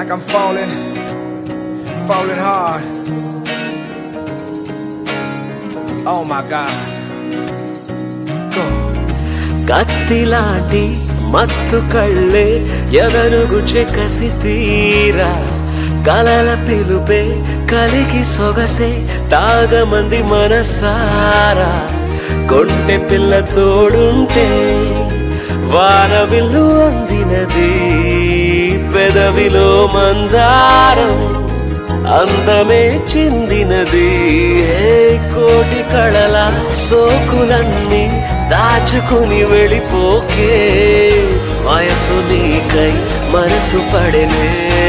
like I'm falling, falling hard. Oh my God. Go. కత్తిలాంటి మత్తు కళ్ళే ఎదనుగుచె కసి తీరా కలల పిలుపే కలిగి సొగసే తాగమంది మనసారా కొంటె పిల్ల తోడుంటే వాన విల్లు అందినది పెదవిలో మందారం అందమే చిందినది హే కోటి కళల సోకులన్నీ దాచుకుని వెళ్ళిపోకే వయసు నీకై మనసు పడనే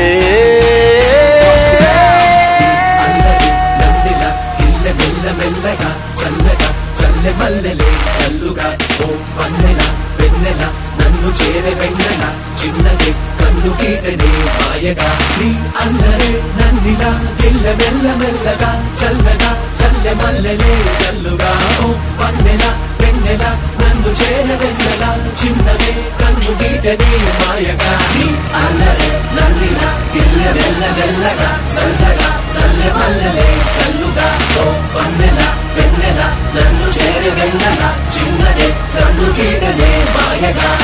అల్లరి నందిల ఇల్లె మెల్ల మెల్లగా చల్లగా చల్లె మల్లెలే చల్లుగా ఓ పన్నెల వెన్నెల నన్ను చేరే వెన్నెల చిన్నదే కన్ను గీటనే మాయగా నీ అల్లరే నన్నిలా ఇల్లె మెల్ల మెల్లగా చల్లగా చల్లె మల్లెలే చల్లుగా ఓ పన్నెల వెన్నెల నన్ను చేరే వెన్నెల చిన్నదే కన్ను గీటనే మాయగా నీ అల్లరే నన్నిలా ఇల్లె మెల్ల మెల్లగా చల్లగా చల్లె మల్లెలే చల్లుగా ఓ పన్నెల వెన్నెల నన్ను చేరే వెన్నెల చిన్నదే కన్ను గీటనే మాయగా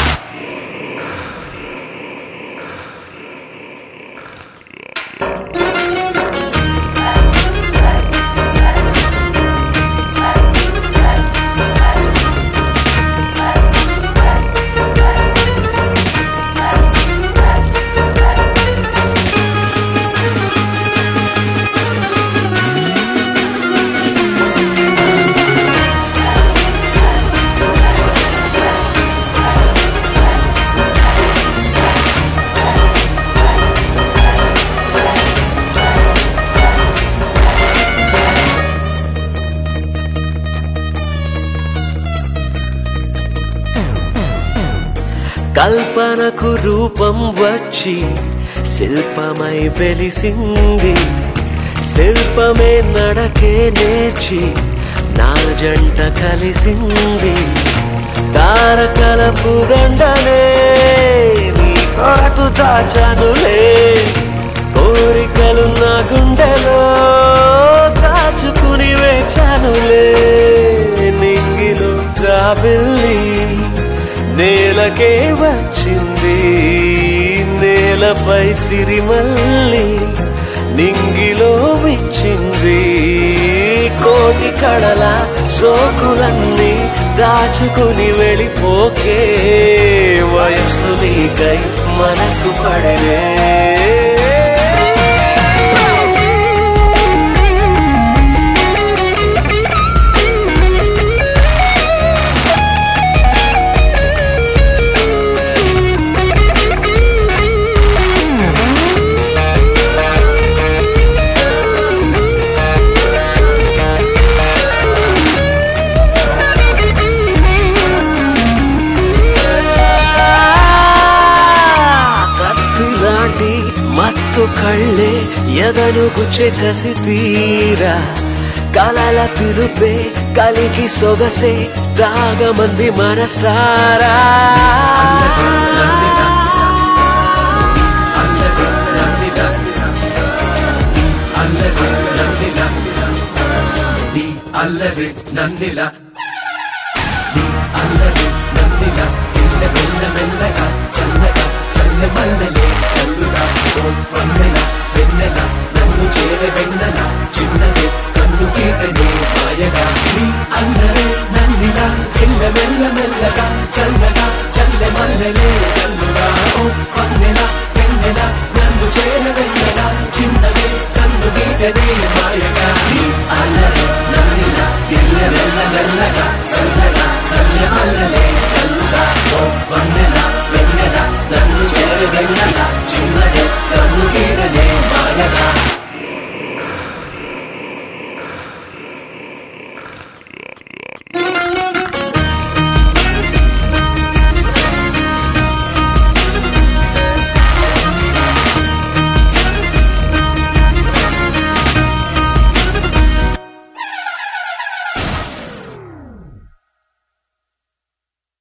కల్పనకు రూపం వచ్చి శిల్పమై వెలిసింది శిల్పమే నడకే నేర్చి నా జంట కలిసింది తారకల పుదండనే నీ కొరకు దాచానులే కోరికలు నా గుండెలో దాచుకుని వేచానులే నింగిలో జాబిల్లి నేలకే వచ్చింది నేలపై సిరిమల్లి నింగిలో విచ్చింది కోటి కడల సోకులన్నీ దాచుకుని వెళ్ళిపోకే వయస్సు నీకై మనసు పడలే కత్తిలాంటి మత్తు కళ్ళే ఎదను గుచ్చె కసి తీరా కలల పిలుపే కలిగి సొగసే తాగమంది మనసారా అల్లరి నన్నిల అల్లరి నన్నిల నీ అల్లరి నన్నిల నీ అల్లరి నన్నిల ఇల్ల మెల్ల మెల్లగా చల్లగా చల్లె మల్లెలే చల్లుగా ఓ పన్నెల వెన్నెల నన్ను చేరే వెన్నెల చిన్న